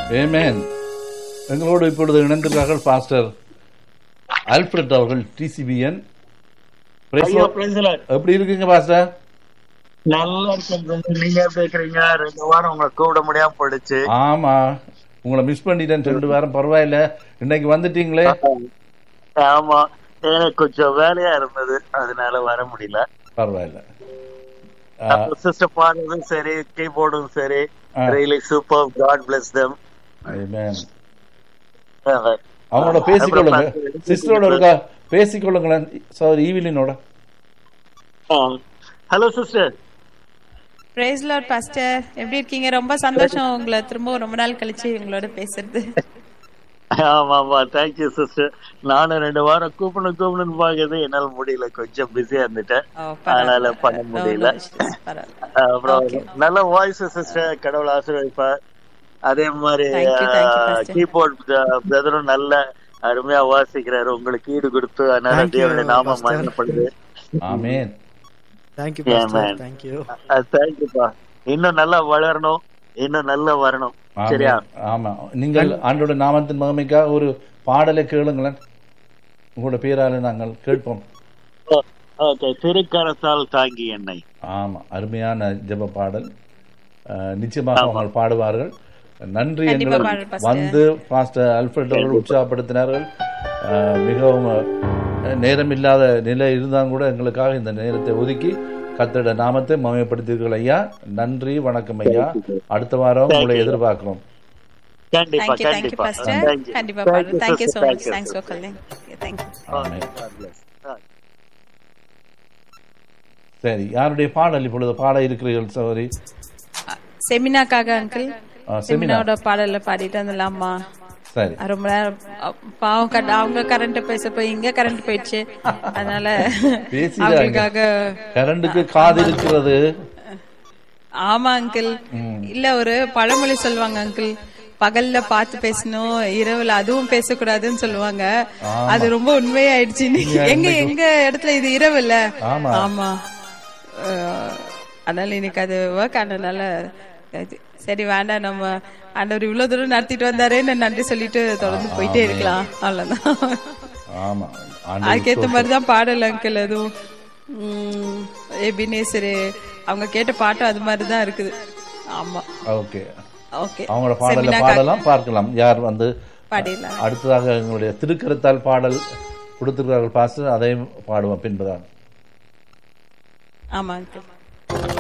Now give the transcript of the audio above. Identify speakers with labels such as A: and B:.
A: ஏமேன் எங்களோடு இப்பொழுது இணைந்திருக்கிறார்கள் பாஸ்டர் ஆல்ஃபிரட் அவர்கள் டிசிபிஎன்
B: ஐயோ praise the Lord.
A: எப்படி இருக்குங்க பாஸ்டர்
B: நல்லா இருக்கேன் brother. நீங்க எப்படி இருக்கிறீங்க ரெண்டு வாரம் உங்களை கூப்பிட முடியாம போயிடுச்சு
A: ஆமா உங்களை மிஸ் பண்ணிட்டேன் ரெண்டு வாரம் பரவாயில்ல இன்னைக்கு வந்துட்டீங்களே
B: ஆமா எனக்கு கொஞ்சம் வேலையா இருந்தது அதனால வர முடியல
A: பரவாயில்ல ஆ,
B: சிஸ்டர் பாடுறதும் சரி கீபோர்டும் சரி
A: ஆ.
B: Really super God bless them
A: amen. அவங்களோட பேசிக்கொள்ளுங்க சிஸ்டரோட இருக்கா பேசிக்கொள்ளுங்களேன் சார் ஈவிலினோட
B: hello sister
C: praise Lord pastor எப்படி இருக்கீங்க ரொம்ப சந்தோஷம் உங்களை திரும்ப ரொம்ப நாள் கழிச்சு உங்களோட பேசுறது
B: ஆமா ஆமா தேங்க்யூ சிஸ்டர் நானும் ரெண்டு வாரம் கூப்பிடணும் கூப்பிடணும்னு பாக்குறது என்னால முடியல கொஞ்சம் பிஸியா இருந்துட்டேன்
C: ஓ,
B: அதனால
C: பரவாயில்ல.
B: பண்ண
C: No,
B: முடியல
C: no issues. பரவாயில்ல.
B: அப்புறம்
C: Okay.
B: நல்ல வாய்ஸ் சிஸ்டர் கடவுள் ஆசீர்வதிப்பார் அதே மாதிரி
C: Thank you, thank you, Pastor.
B: Keyboard பிரதரும் நல்ல அருமையா வாசிக்கிறாரு உங்களுக்கு ஈடு கொடுத்து அதனால
D: Thank you,
B: தேவனுடைய நாமம்
D: Pastor.
B: மகிமைப்படுது
A: ஆமேன்
D: thank you
B: Yeah,
D: pastor
B: man.
D: Thank you
B: தேங்க்யூப்பா இன்னும் நல்லா வளரணும் இன்னும் நல்லா வரணும் சரியா
A: ஆமென். ஆமா நீங்கள் ஆண்டோட நாமத்தின் மகிமைக்காக ஒரு பாடலை கேளுங்களேன் உங்களோட பேரால நாங்கள் கேட்போம்
B: ஓகே திருக்கரத்தால் தாங்கி என்னை
A: ஆமா அருமையான ஜெப பாடல் அஹ், நிச்சயமாக அவங்க பாடுவார்கள் நன்றி
C: கண்டிப்பா
A: எங்களை
C: பாடுறேன், பாஸ்டர்.
A: வந்து பாஸ்டர் அல்ஃபிரட் அவர்கள் உற்சாகப்படுத்தினார்கள் அஹ், மிகவும் அஹ், நேரமில்லாத நிலை இருந்தாலும் கூட எங்களுக்காக இந்த நேரத்தை ஒதுக்கி கத்தோட நாமத்தை மகிமைப்படுத்தீர்கள் ஐயா நன்றி வணக்கம் ஐயா அடுத்த வாரம் உங்களை எதிர்பார்க்கிறோம்
B: கண்டிப்பா
C: Thank you, thank you,
B: கண்டிப்பா
C: Pastor.
B: Thank you.
C: கண்டிப்பா
B: Thank
C: பாடுறேன்.
B: you,
C: Thank you
B: sister.
C: so
B: Thank
C: much.
B: you,
C: Thanks for
B: sister.
C: calling. Yeah, thank you.
A: Amen.
B: God bless. Ah.
A: சரி யாருடைய பாடல் இப்பொழுது பாட இருக்கிறீர்கள் சகோதரி
C: செமினாக்காக அங்கிள்
A: ஆ, செமினா
C: செமினாவோட பாடல்ல பாடிட்டு வந்துடலாமா
A: சரி
C: ரொம்ப நேரம் அ, பாவம் கட்ட அவங்க கரண்ட் பேச போய் இங்க கரண்ட் போயிடுச்சு அதனால
A: பேசிடாங்க.
C: அவங்களுக்காக
A: கரண்டுக்கு காது இருக்கிறது
C: ஆமா அங்கிள் இல்ல ஒரு பழமொழி சொல்லுவாங்க அங்கிள் பகல்ல பார்த்து பேசணும் இரவுல அதுவும் பேசக்கூடாதுன்னு சொல்லுவாங்க அது ரொம்ப உண்மையாயிடுச்சு இன்னைக்கு. எங்க எங்க இடத்துல இது இரவு இல்ல
A: ஆமா.
C: ஆமா அஹ், அதனால இன்னைக்கு அது ஒர்க் ஆனதுனால இது. சரி வேண்டாம் நம்ம ஆண்டவர் இவ்வளவு தூரம் நடத்திட்டு வந்தாரேன்னு நன்றி சொல்லிட்டு தொடர்ந்து போயிட்டே இருக்கலாம் அவ்வளவுதான்
A: ஆமா ஆண்டவர்
C: அதுக்கேத்த மாதிரிதான் பாடல் அங்கிள் அதுவும் உம், எபினேசரு அவங்க கேட்ட பாட்டும் அது மாதிரிதான் இருக்குது ஆமா
A: ஓகே
C: ஓகே
A: அவங்களோட பாடலை
C: செமினா
A: பாடலாம் பார்க்கலாம் யார் வந்து
C: பாடிடலாம்
A: அடுத்ததாக எங்களுடைய திருக்கரத்தால் பாடல் கொடுத்திருக்கிறார்கள் பாஸ்டர் அதையும் பாடுவோம் பின்புதான்
C: ஆமா அங்கிள்